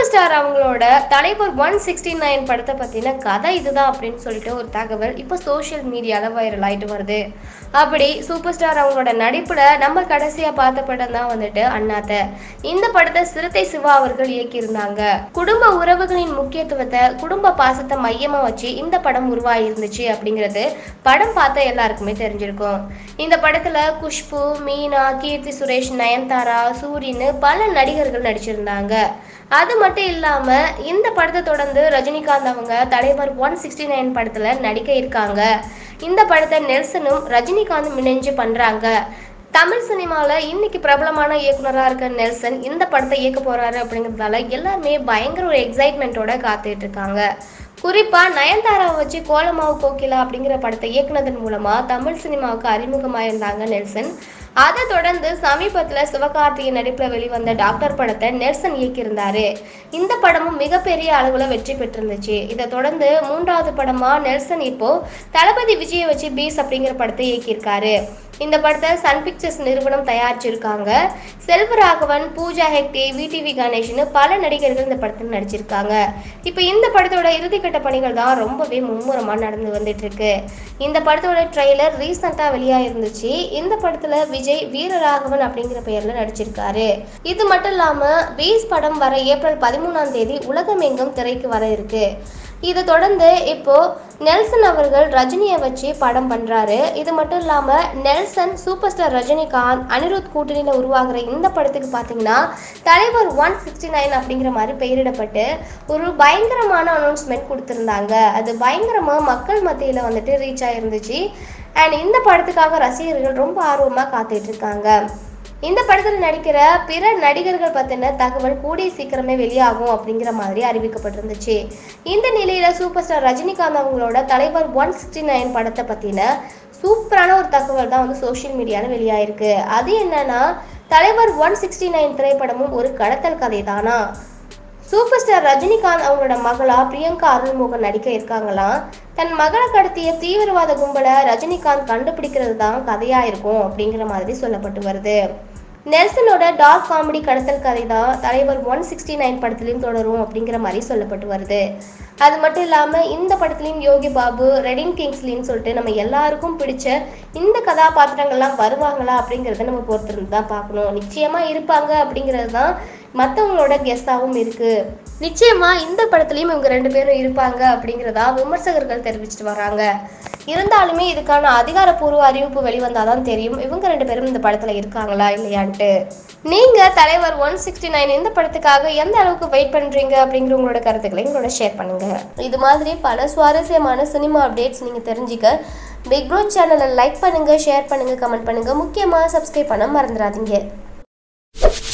star அவங்களோட தலைவர் one sixty nine படத்தை பற்றின கதை இதுதான் அப்படின்னு சொல்லிட்டு ஒரு தகவல் இப்போ சோஷியல் மீடியாவில் வைரல் ஆயிட்டு வருது அப்படி சூப்பர் ஸ்டார் அவங்களோட நடிப்பில் நம்ம கடைசியாக பார்த்த படம் தான் வந்துட்டு அண்ணாத்த இந்த படத்தை சிறுத்தை சிவா அவர்கள் இயக்கியிருந்தாங்க குடும்ப உறவுகளின் முக்கியத்துவத்தை குடும்ப பாசத்தை மையமாக வச்சு இந்த படம் உருவாகி இருந்துச்சு அப்படிங்கிறது படம் பார்த்த எல்லாருக்குமே தெரிஞ்சிருக்கும் இந்த படத்தில் குஷ்பு மீனா கீர்த்தி சுரேஷ் நயன்தாரா சூரின்னு பல நடிகர்கள் நடிச்சிருந்தாங்க அது மட்டும் இல்லாம இந்த படத்தை தொடர்ந்து ரஜினிகாந்த் அவங்க தலைவர் ஒன் சிக்ஸ்டி நைன் படத்துல நடிக்க இருக்காங்க இந்த படத்தை நெல்சனும் ரஜினிகாந்தும் இணைஞ்சு பண்றாங்க தமிழ் சினிமாவில் இன்னைக்கு பிரபலமான இயக்குனராக இருக்க நெல்சன் இந்த படத்தை இயக்க போறாரு அப்படிங்கிறதால எல்லாருமே பயங்கர ஒரு எக்ஸைட்மெண்ட்டோட காத்துட்டு இருக்காங்க குறிப்பா நயன்தாராவை வச்சு கோலமாவு கோகிலா அப்படிங்கிற படத்தை இயக்குனதன் மூலமா தமிழ் சினிமாவுக்கு அறிமுகமாயிருந்தாங்க நெல்சன் அதை தொடர்ந்து சமீபத்தில் சிவகார்த்திகேயன் நடிப்பில் வெளிவந்த டாக்டர் படத்தை நெல்சன் இயக்கியிருந்தாரு இந்த படமும் மிகப்பெரிய அளவில் வெற்றி பெற்றிருந்துச்சு இதை தொடர்ந்து மூன்றாவது படமா நெல்சன் இப்போ தளபதி விஜயை வச்சு பீஸ் அப்படிங்கிற படத்தை இயக்கியிருக்காரு இந்த படத்தை சன் பிக்சர்ஸ் நிறுவனம் தயாரிச்சிருக்காங்க செல்வராகவன் பூஜா ஹெக்டே விடிவி கணேஷ்னு பல நடிகர்கள் இந்த படத்தில் நடிச்சிருக்காங்க இப்போ இந்த படத்தோட இறுதிக்கட்ட பணிகள் தான் ரொம்பவே மும்முரமாக நடந்து வந்துட்டு இருக்கு இந்த படத்தோட ட்ரெய்லர் ரீசெண்டாக வெளியாக இருந்துச்சு இந்த படத்தில் விஜய் வீரராகவன் அப்படிங்கிற பெயரில் நடிச்சிருக்காரு இது மட்டும் இல்லாமல் பீஸ் படம் வர ஏப்ரல் பதிமூணாம் தேதி உலகமெங்கும் திரைக்கு வர இருக்கு இதை தொடர்ந்து இப்போ நெல்சன் அவர்கள் ரஜினியை வச்சு படம் பண்றாரு இது மட்டும் இல்லாம நெல்சன் சூப்பர் ஸ்டார் ரஜினிகாந்த் அனிருத் கூட்டணியில் உருவாகிற இந்த படத்துக்கு பார்த்தீங்கன்னா தலைவர் ஒன் சிக்ஸ்டி நைன் அப்படிங்கிற மாதிரி பெயரிடப்பட்டு ஒரு பயங்கரமான அனௌன்ஸ்மெண்ட் கொடுத்துருந்தாங்க அது பயங்கரமா மக்கள் மத்தியில் வந்துட்டு ரீச் ஆயிருந்துச்சு அண்ட் இந்த படத்துக்காக ரசிகர்கள் ரொம்ப ஆர்வமாக காத்துட்டு இருக்காங்க இந்த படத்தில் நடிக்கிற பிற நடிகர்கள் பற்றின தகவல் கூடிய சீக்கிரமே வெளியாகும் அப்படிங்கிற மாதிரி அறிவிக்கப்பட்டிருந்துச்சு இந்த நிலையில சூப்பர் ஸ்டார் ரஜினிகாந்த் அவங்களோட தலைவர் ஒன் சிக்ஸ்டி நைன் படத்தை பற்றின சூப்பரான ஒரு தகவல் தான் வந்து சோஷியல் மீடியாவில் வெளியாயிருக்கு அது என்னன்னா தலைவர் ஒன் சிக்ஸ்டி நைன் திரைப்படமும் ஒரு கடத்தல் கதை தானா சூப்பர் ஸ்டார் ரஜினிகாந்த் அவங்களோட மகளா பிரியங்கா அருள்மோகன் நடிக்க இருக்காங்களாம் தன் மகளை கடத்திய தீவிரவாத கும்பலை ரஜினிகாந்த் கண்டுபிடிக்கிறது தான் கதையா இருக்கும் அப்படிங்கிற மாதிரி சொல்லப்பட்டு வருது நெல்சனோட டார்க் காமெடி கடத்தல் கதை தான் தலைவர் ஒன் சிக்ஸ்டி நைன் படத்துலையும் தொடரும் அப்படிங்கிற மாதிரி சொல்லப்பட்டு வருது அது மட்டும் இல்லாமல் இந்த படத்துலையும் யோகி பாபு ரெடின் கிங்ஸ்லின்னு சொல்லிட்டு நம்ம எல்லாருக்கும் பிடிச்ச இந்த கதாபாத்திரங்கள்லாம் வருவாங்களா அப்படிங்கிறத நம்ம பொறுத்திருந்து தான் பார்க்கணும் நிச்சயமாக இருப்பாங்க அப்படிங்கிறது தான் மற்றவங்களோட கெஸ்ஸாகவும் இருக்குது நிச்சயமாக இந்த படத்துலையும் இவங்க ரெண்டு பேரும் இருப்பாங்க அப்படிங்கிறதா விமர்சகர்கள் தெரிவிச்சிட்டு வராங்க இருந்தாலுமே இதுக்கான அதிகாரப்பூர்வ அறிவிப்பு வெளிவந்தாதான் தெரியும் இவங்க ரெண்டு பேரும் இந்த படத்தில் இருக்காங்களா இல்லையான்ட்டு நீங்கள் தலைவர் ஒன் சிக்ஸ்டி நைன் இந்த படத்துக்காக எந்த அளவுக்கு வெயிட் பண்ணுறீங்க அப்படிங்கிற உங்களோட கருத்துக்களை எங்களோட ஷேர் பண்ணுங்க இது மாதிரி பல சுவாரஸ்யமான சினிமா அப்டேட்ஸ் நீங்கள் தெரிஞ்சுக்க பிக் ப்ரோ சேனலை லைக் பண்ணுங்கள் ஷேர் பண்ணுங்கள் கமெண்ட் பண்ணுங்கள் முக்கியமாக சப்ஸ்கிரைப் பண்ண மறந்துடாதீங்க